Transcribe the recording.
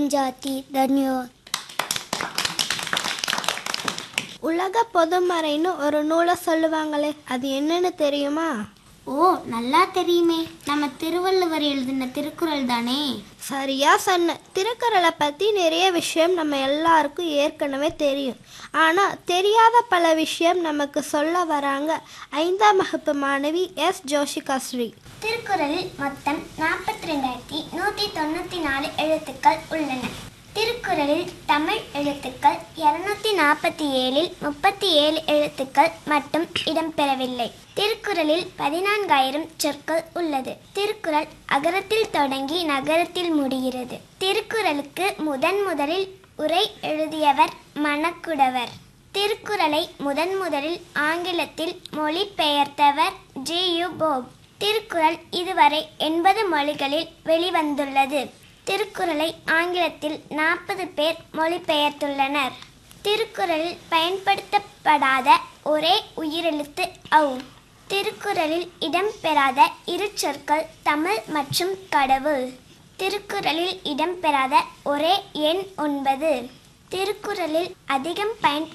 जाती धन्यवाद உலக பொதுமறைன்னு ஒரு நூலை சொல்லுவாங்களே அது என்னன்னு தெரியுமா ஓ நல்லா தெரியுமே நம்ம திருவள்ளுவர் எழுதின திருக்குறள் தானே சரியா சொன்ன திருக்குறளை பற்றி நிறைய விஷயம் நம்ம எல்லாருக்கும் ஏற்கனவே தெரியும் ஆனால் தெரியாத பல விஷயம் நமக்கு சொல்ல வராங்க ஐந்தாம் வகுப்பு மாணவி எஸ் ஜோஷிகாஸ்ரீ திருக்குறளில் மொத்தம் நாற்பத்தி ரெண்டாயிரத்தி நூற்றி தொண்ணூற்றி நாலு எழுத்துக்கள் உள்ளன திருக்குறளில் தமிழ் எழுத்துக்கள் இருநூத்தி நாற்பத்தி ஏழில் முப்பத்தி ஏழு எழுத்துக்கள் மட்டும் இடம்பெறவில்லை திருக்குறளில் பதினான்காயிரம் சொற்கள் உள்ளது திருக்குறள் அகரத்தில் தொடங்கி நகரத்தில் முடிகிறது திருக்குறளுக்கு முதன் முதலில் உரை எழுதியவர் மணக்குடவர் திருக்குறளை முதன் முதலில் ஆங்கிலத்தில் மொழிபெயர்த்தவர் ஜி யு போப் திருக்குறள் இதுவரை எண்பது மொழிகளில் வெளிவந்துள்ளது திருக்குறளை ஆங்கிலத்தில் நாற்பது பேர் மொழிபெயர்த்துள்ளனர் திருக்குறளில் பயன்படுத்தப்படாத ஒரே உயிரெழுத்து ஔ திருக்குறளில் இடம்பெறாத இரு சொற்கள் தமிழ் மற்றும் கடவுள் திருக்குறளில் இடம்பெறாத ஒரே எண் ஒன்பது திருக்குறளில் அதிகம் பயன்